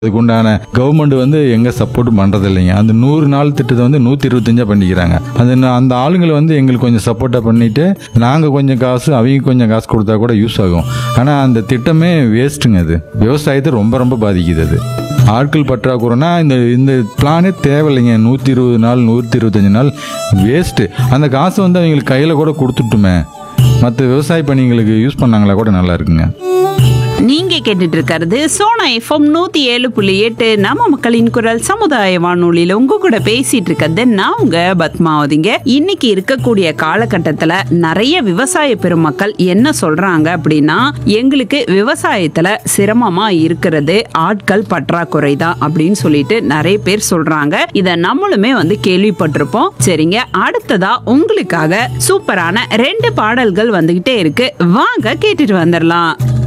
அதுக்கு உண்டான கவர்மெண்ட் வந்து எங்க சப்போர்ட் பண்றது இல்லைங்க அந்த நூறு நாள் திட்டத்தை வந்து நூத்தி இருபத்தஞ்சா பண்ணிக்கிறாங்க அந்த ந- அந்த ஆளுங்களை வந்து எங்களுக்கு கொஞ்சம் சப்போர்ட்டா பண்ணிட்டு நாங்க கொஞ்சம் காசு அவங்க கொஞ்சம் காசு கொடுத்தா கூட யூஸ் ஆகும் ஆனா அந்த திட்டமே வேஸ்ட்டுங்க அது விவசாயத்தை ரொம்ப ரொம்ப பாதிக்குது அது ஆட்கள் பற்றாக்குறைனா இந்த இந்த பிளானே தேவையில்லைங்க நூற்றி இருபது நாள் நூற்றி இருபத்தஞ்சு நாள் வேஸ்ட்டு அந்த காசு வந்து அவங்களுக்கு கையில் கூட கொடுத்துட்டுமே மற்ற விவசாய பணிகளுக்கு யூஸ் பண்ணாங்களா கூட நல்லா இருக்குங்க நீங்க கேட்டுட்டு இருக்கிறது சோனா எஃப்எம் நூத்தி ஏழு புள்ளி எட்டு நம்ம மக்களின் குரல் சமுதாய வானொலியில உங்க கூட பேசிட்டு இருக்கிறது நான் உங்க பத்மாவதிங்க இன்னைக்கு இருக்கக்கூடிய காலகட்டத்துல நிறைய விவசாய பெருமக்கள் என்ன சொல்றாங்க அப்படின்னா எங்களுக்கு விவசாயத்துல சிரமமா இருக்கிறது ஆட்கள் பற்றாக்குறை தான் அப்படின்னு சொல்லிட்டு நிறைய பேர் சொல்றாங்க இத நம்மளுமே வந்து கேள்விப்பட்டிருப்போம் சரிங்க அடுத்ததா உங்களுக்காக சூப்பரான ரெண்டு பாடல்கள் வந்துகிட்டே இருக்கு வாங்க கேட்டுட்டு வந்துடலாம்